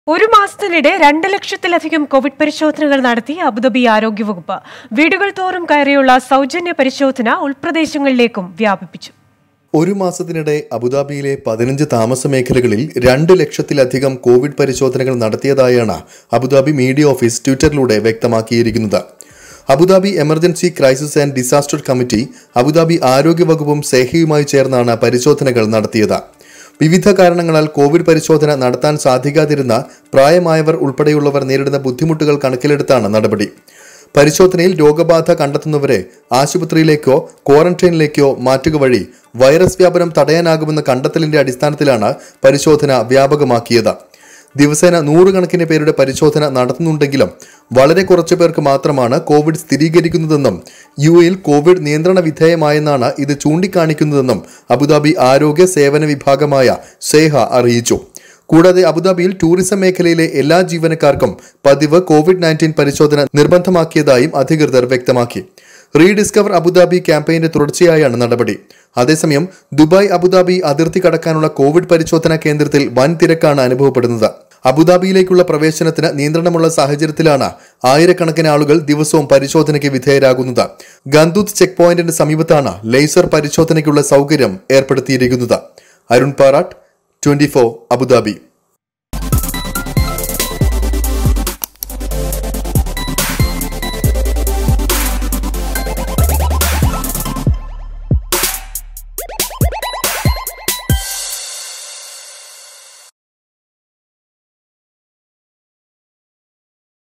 ഒരു മാസത്തിനിടെ രണ്ട് ലക്ഷത്തിലധികം കോവിഡ് പരിശോധനകൾ നടത്തി അബുദാബി ആരോഗ്യവകുപ്പ് വീടുകൾ തോറും കയറിയുള്ള സൗജന്യ പരിശോധന ഉൾപ്രദേശങ്ങളിലേക്കും വ്യാപിപ്പിച്ചു ഒരു മാസത്തിനിടെ അബുദാബിയിലെ പതിനഞ്ച് താമസ മേഖലകളിൽ രണ്ട് ലക്ഷത്തിലധികം കോവിഡ് പരിശോധനകൾ നടത്തിയതായാണ് അബുദാബി മീഡിയ ഓഫീസ് ട്വിറ്ററിലൂടെ വ്യക്തമാക്കിയിരിക്കുന്നത് Abu Dhabi emergency crisis and disaster committee Abu Dhabi ആരോഗ്യവകുപ്പും സെഹയുമായി ചേർന്നാണ് പരിശോധനകൾ നടത്തിയത് വിവിധ കാരണങ്ങളാൽ കോവിഡ് പരിശോധന നടത്താൻ സാധിക്കാതിരുന്ന പ്രായമായവർ ഉൾപ്പെടെയുള്ളവർ നേരിടുന്ന ബുദ്ധിമുട്ടുകൾ കണക്കിലെടുത്താണ് നടപടി പരിശോധനയിൽ രോഗബാധ കണ്ടെത്തുന്നവരെ ആശുപത്രിയിലേക്കോ ക്വാറന്റൈനിലേക്കോ മാറ്റുക വഴി വൈറസ് വ്യാപനം തടയാനാകുമെന്ന കണ്ടെത്തലിന്റെ അടിസ്ഥാനത്തിലാണ് പരിശോധന വ്യാപകമാക്കിയത് ദിവസേന നൂറുകണക്കിന് പേരുടെ പരിശോധന നടത്തുന്നുണ്ടെങ്കിലും വളരെ കുറച്ചു പേർക്ക് മാത്രമാണ് കോവിഡ് സ്ഥിരീകരിക്കുന്നതെന്നും യു എയിൽ കോവിഡ് നിയന്ത്രണ വിധേയമായെന്നാണ് ഇത് ചൂണ്ടിക്കാണിക്കുന്നതെന്നും അബുദാബി ആരോഗ്യ സേവന വിഭാഗമായ സേഹ അറിയിച്ചു കൂടാതെ അബുദാബിയിൽ ടൂറിസം മേഖലയിലെ എല്ലാ ജീവനക്കാർക്കും പതിവ് കോവിഡ് നയൻറ്റീൻ പരിശോധന നിർബന്ധമാക്കിയതായും അധികൃതർ വ്യക്തമാക്കി റീഡിസ്കവർ അബുദാബി ക്യാമ്പയിന്റെ തുടർച്ചയായാണ് നടപടി അതേസമയം ദുബായ് അബുദാബി അതിർത്തി കടക്കാനുള്ള കോവിഡ് പരിശോധനാ കേന്ദ്രത്തിൽ വൻ തിരക്കാണ് അനുഭവപ്പെടുന്നത് അബുദാബിയിലേക്കുള്ള പ്രവേശനത്തിന് നിയന്ത്രണമുള്ള സാഹചര്യത്തിലാണ് ആയിരക്കണക്കിന് ആളുകൾ ദിവസവും പരിശോധനയ്ക്ക് വിധേയരാകുന്നത് ഗന്ദൂത്ത് ചെക്ക് പോയിന്റിന് സമീപത്താണ് ലേസർ പരിശോധനയ്ക്കുള്ള സൗകര്യം ഏർപ്പെടുത്തിയിരിക്കുന്നത് അരുൺ പാറാട്ട് ട്വന്റി അബുദാബി